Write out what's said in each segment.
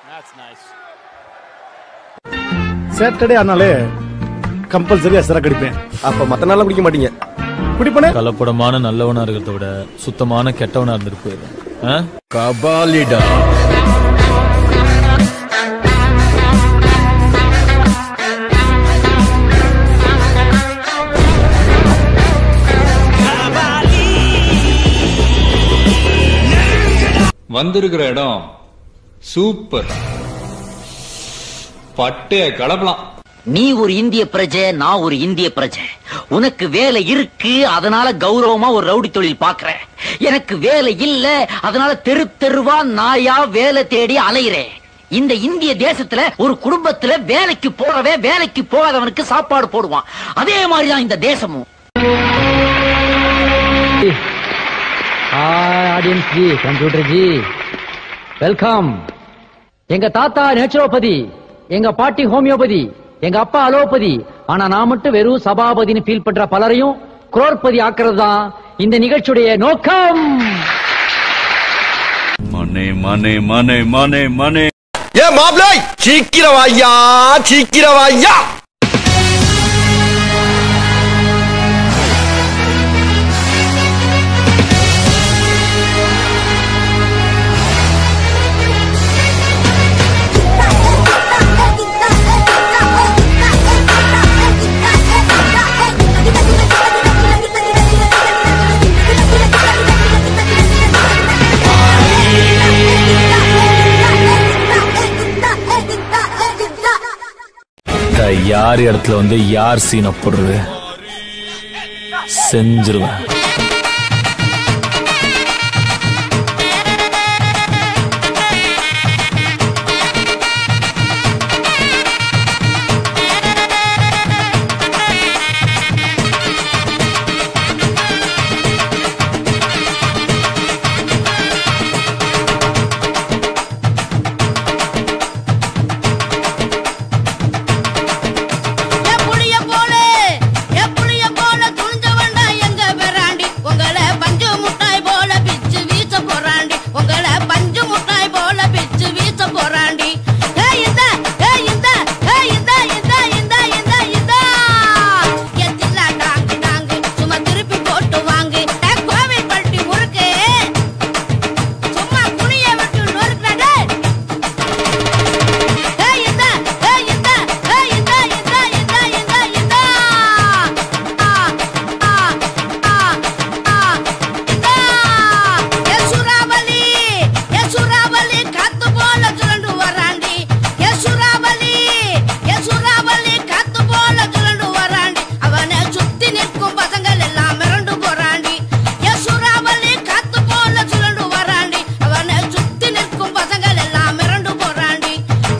Saturday ஆனாலே கம்பல்சரியா சரக்கு அடிப்பேன் அப்ப மத்த நாள்லாம் குடிக்க மாட்டீங்க குடிப்பனே கலப்படமான நல்லவனா இருக்கிறத விட சுத்தமான கெட்டவனா இருந்துட்டு போயிடும் கபாலிடா வந்திருக்கிற இடம் சூப்பர் பட்டைய கலப்பலாம் நீ ஒரு இந்திய பிரஜை நான் ஒரு இந்திய பிரஜை உனக்கு வேலை இருக்கு அதனால கௌரவமா ஒரு ரவுடி தொழில் பாக்குற எனக்கு வேலை இல்ல அதனால தெரு தெருவா நாயா வேலை தேடி அலையிறேன் இந்த இந்திய தேசத்துல ஒரு குடும்பத்துல வேலைக்கு போறவே வேலைக்கு போகாதவனுக்கு சாப்பாடு போடுவான் அதே மாதிரிதான் இந்த தேசமும் audience ji computer ji welcome எங்க தாத்தா நேச்சுரோபதி எங்க பாட்டி ஹோமியோபதி எங்க அப்பா அலோபதி ஆனா நான் மட்டும் வெறும் சபாபதினு ஃபீல் பண்ற பலரையும் குரோர்பதி ஆக்குறது தான் இந்த நிகழ்ச்சியுடைய நோக்கம் மனே மனே மனே மனே மனே ஏ மாப்ளை சீக்கிரம் வாய்யா சீக்கிரம் வாய்யா இந்த யார் இடத்துல வந்து யார் சீனை போடுறது செஞ்சிருவேன் புளிய போல புளிய போல துணிஞ்ச வேண்டாம் எங்க பெறாண்டி உங்களை பஞ்சு முட்டாய் போல பிச்சு வீச போறாண்டி உங்களை பஞ்சு முட்டாய் போல பிச்சு வீச போறாண்டி ஏய் இந்த ஏய் இந்த ஏய் இந்த இந்த இந்த இந்த இந்த எத்தில்லா டாங்கு டாங்கு சும்மா திருப்பி போட்டு வாங்கு ஏ, கோவில் பட்டி முறுக்கு சும்மா குனிய விட்டு நொறுக்கடே ஏய் இந்த ஏய் இந்த ஏய் இந்த இந்த இந்த இந்த இந்த ஆ ஆ ஆ ஆ இந்த யசுராபலி யசுராபலி காத்து போல சுரண்டு வராண்டி யசுராபலி யசுராபலி காத்து போல சுரண்டு வராண்டி அவனை சுத்தி நிற்கும் பசங்கள் எல்லாம் மிரண்டு போறாண்டி யசுராபலி காத்து போல சுரண்டு வராண்டி அவனை சுத்தி நிற்கும் பசங்கள் எல்லாம் மிரண்டு போறாண்டி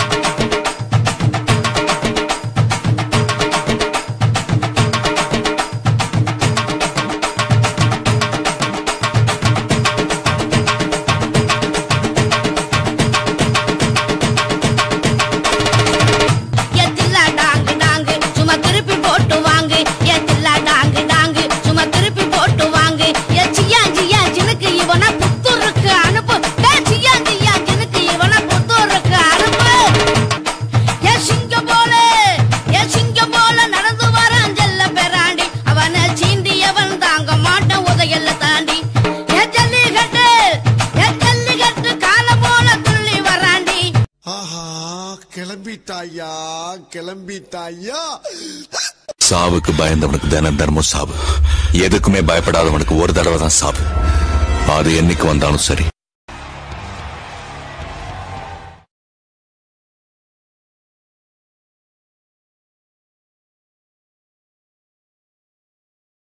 எத்தில்லா டாங்கு டாங்கு சும்மா திருப்பி போட்டு வாங்கு எத்தில்லா டாங்கு டாங்கு சும்மா திருப்பி போட்டு வாங்கு ஏ சியா சியா ஜினுக்கு இவன புத்தூருக்கு அனுப்பு ஏ சியா சியா ஜினுக்கு இவன புத்தூருக்கு அனுப்பு ஏ சிங்க போல ஏ சிங்க போல நடந்து வரான் செல்ல பெறாண்டி அவனை சீண்டியவன் தாங்க மாட்டான் உதையல்ல தாண்டி ஏ ஜல்லிக்கட்டு ஏ ஜல்லிக்கட்டு கால போல துள்ளி வராண்டி ஆஹா கிளம்பிட்டாயா கிளம்பிட்டாயா சாவுக்கு பயந்தவனுக்கு தினம் தினமும் சாவு எதுக்குமே பயப்படாதவனுக்கு ஒரு தடவை தான் சாவு அது என்னைக்கு வந்தாலும் சரி